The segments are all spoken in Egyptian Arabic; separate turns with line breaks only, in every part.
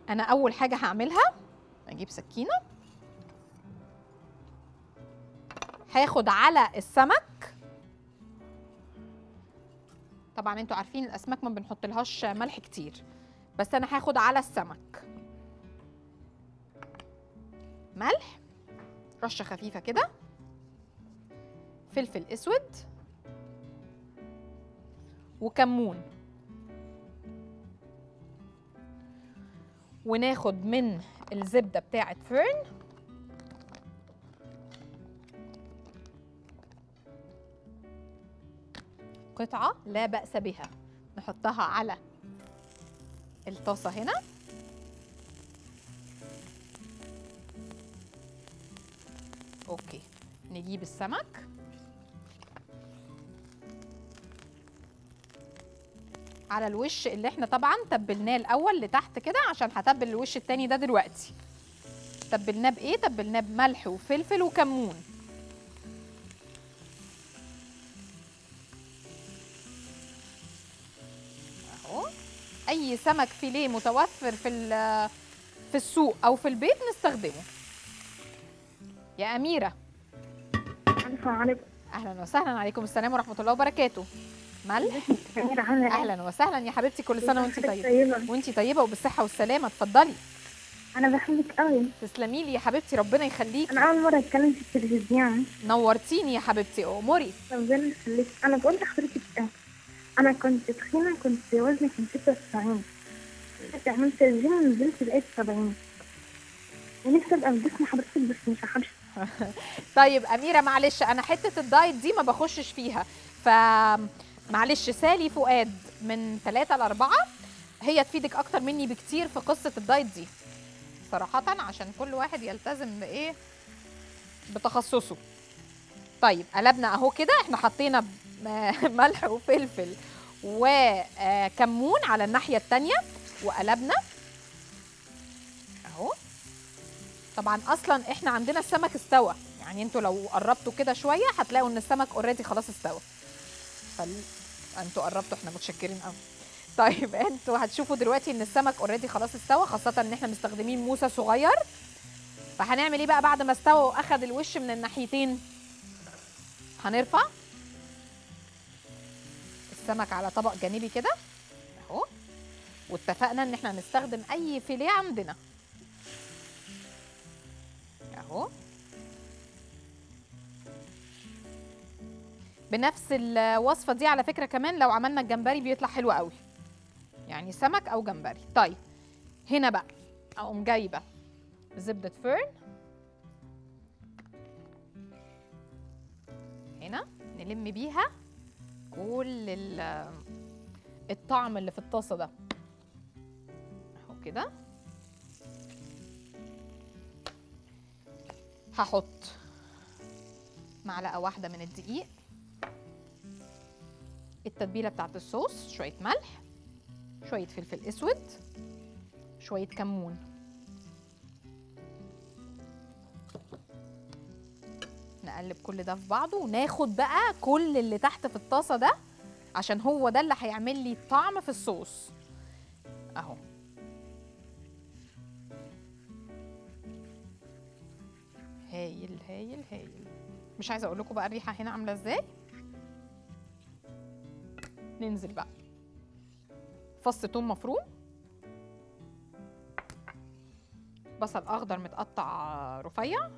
انا اول حاجه هعملها اجيب سكينه هاخد على السمك طبعا انتوا عارفين الاسماك ما بنحط لهاش ملح كتير بس انا هاخد على السمك ملح رشه خفيفه كده فلفل اسود وكمون وناخد من الزبده بتاعه فيرن قطعه لا باس بها نحطها على الطاسه هنا اوكي نجيب السمك على الوش اللي احنا طبعا تبلناه الاول لتحت كده عشان هتبل الوش التاني ده دلوقتي تبلناه بايه تبلناه بملح وفلفل وكمون اهو اي سمك فيليه متوفر في ال- في السوق او في البيت نستخدمه يا اميره
السلام عليكم
اهلا وسهلا عليكم السلام ورحمه الله وبركاته ملح
أميرة عاملة إيه؟
اهلا وسهلا يا حبيبتي كل سنه وانت
حضرتك
طيبه
طيبة
وانت طيبه وبالصحه والسلامه اتفضلي
أنا بحبك قوي
تسلمي لي يا حبيبتي ربنا يخليكي
أنا أول مرة أتكلم في التلفزيون
نورتيني يا حبيبتي اموري
ربنا يخليك أنا بقول لحضرتك إيه أنا كنت تخينة كنت وزني كان 96 عملت الجيم ونزلت بقيت 70 ونفسي أبقى بجسم حضرتك بس مش عارفة
طيب اميره معلش انا حته الدايت دي ما بخشش فيها ف معلش سالي فؤاد من ثلاثة لأربعة هي تفيدك أكتر مني بكتير في قصة الدايت دي صراحة عشان كل واحد يلتزم بإيه بتخصصه طيب قلبنا أهو كده احنا حطينا م- ملح وفلفل وكمون على الناحية التانية وقلبنا أهو طبعا اصلا احنا عندنا السمك استوى يعني انتوا لو قربتوا كده شويه هتلاقوا ان السمك اوريدي خلاص استوى فال... انتوا قربتوا احنا متشكرين قوي طيب انتوا هتشوفوا دلوقتي ان السمك اوريدي خلاص استوى خاصه ان احنا مستخدمين موسى صغير فهنعمل ايه بقى بعد ما استوى واخد الوش من الناحيتين هنرفع السمك على طبق جانبي كده اهو واتفقنا ان احنا هنستخدم اي فيليه عندنا اهو بنفس الوصفه دي على فكره كمان لو عملنا الجمبري بيطلع حلو قوي يعني سمك او جمبري طيب هنا بقى اقوم جايبه زبده فيرن هنا نلم بيها كل ال- الطعم اللي في الطاسه ده اهو كده هحط معلقه واحده من الدقيق التتبيله بتاعت الصوص شويه ملح شويه فلفل اسود شويه كمون نقلب كل ده في بعضه وناخد بقى كل اللي تحت في الطاسه ده عشان هو ده اللي هيعمل لي طعم في الصوص اهو هايل هايل هايل مش عايزه اقول لكم بقى الريحه هنا عامله ازاي ننزل بقى فص توم مفروم بصل اخضر متقطع رفيع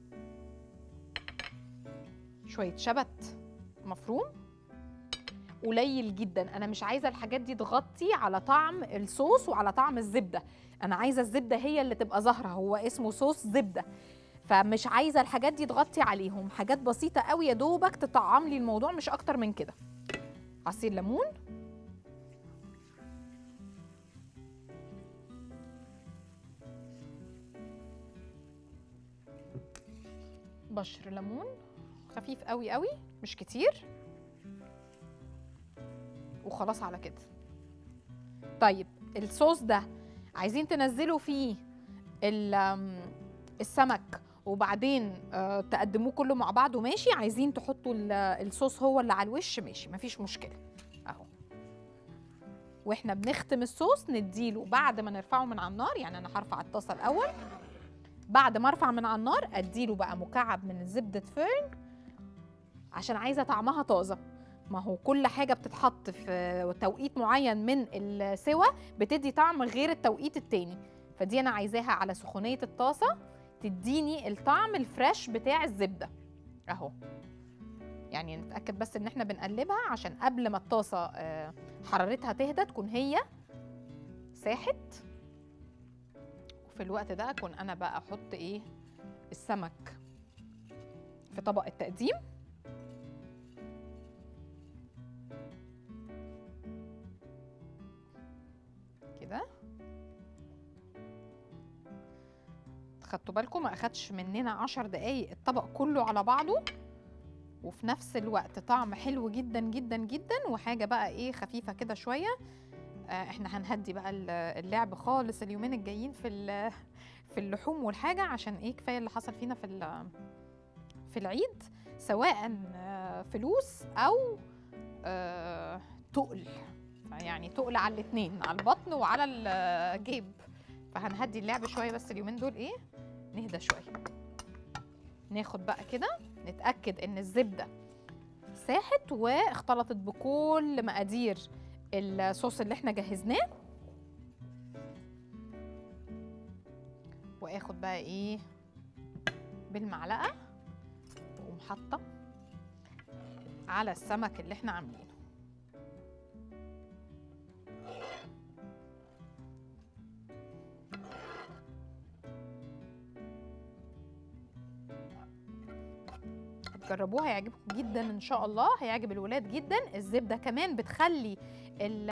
شويه شبت مفروم قليل جدا انا مش عايزه الحاجات دي تغطي على طعم الصوص وعلى طعم الزبده انا عايزه الزبده هي اللي تبقى ظاهره هو اسمه صوص زبده فمش عايزه الحاجات دي تغطي عليهم حاجات بسيطه قوي يا دوبك تطعم لي الموضوع مش اكتر من كده عصير ليمون بشر ليمون خفيف قوي قوي مش كتير وخلاص على كده طيب الصوص ده عايزين تنزلوا فيه ال- آم، السمك وبعدين آه، تقدموه كله مع بعضه ماشي عايزين تحطوا ال- الصوص هو اللي على الوش ماشي مفيش مشكله اهو واحنا بنختم الصوص نديله بعد ما نرفعه من على النار يعني انا هرفع الطاسه الاول بعد ما ارفع من على النار اديله بقى مكعب من زبده فيرن عشان عايزه طعمها طازه ما هو كل حاجه بتتحط في توقيت معين من السوا بتدي طعم غير التوقيت التاني فدي انا عايزاها على سخونيه الطاسه تديني الطعم الفريش بتاع الزبده اهو يعني نتاكد بس ان احنا بنقلبها عشان قبل ما الطاسه آه، حرارتها تهدى تكون هي ساحت وفي الوقت ده اكون انا بقى احط ايه السمك في طبق التقديم كده خدتوا بالكم ما اخدش مننا عشر دقايق الطبق كله على بعضه وفي نفس الوقت طعم حلو جدا جدا جدا وحاجه بقى ايه خفيفه كده شويه آه احنا هنهدي بقى ال- اللعب خالص اليومين الجايين في ال- في اللحوم والحاجه عشان ايه كفايه اللي حصل فينا في ال- في العيد سواء آه، فلوس او آه، تقل يعني تقل على الاثنين على البطن وعلى الجيب فهنهدي اللعب شويه بس اليومين دول ايه نهدى شويه ناخد بقى كده نتاكد ان الزبده ساحت واختلطت بكل مقادير الصوص اللي احنا جهزناه واخد بقى ايه بالمعلقه واقوم حاطه على السمك اللي احنا عاملينه جربوها هيعجبكم جدا ان شاء الله هيعجب الولاد جدا الزبده كمان بتخلي ال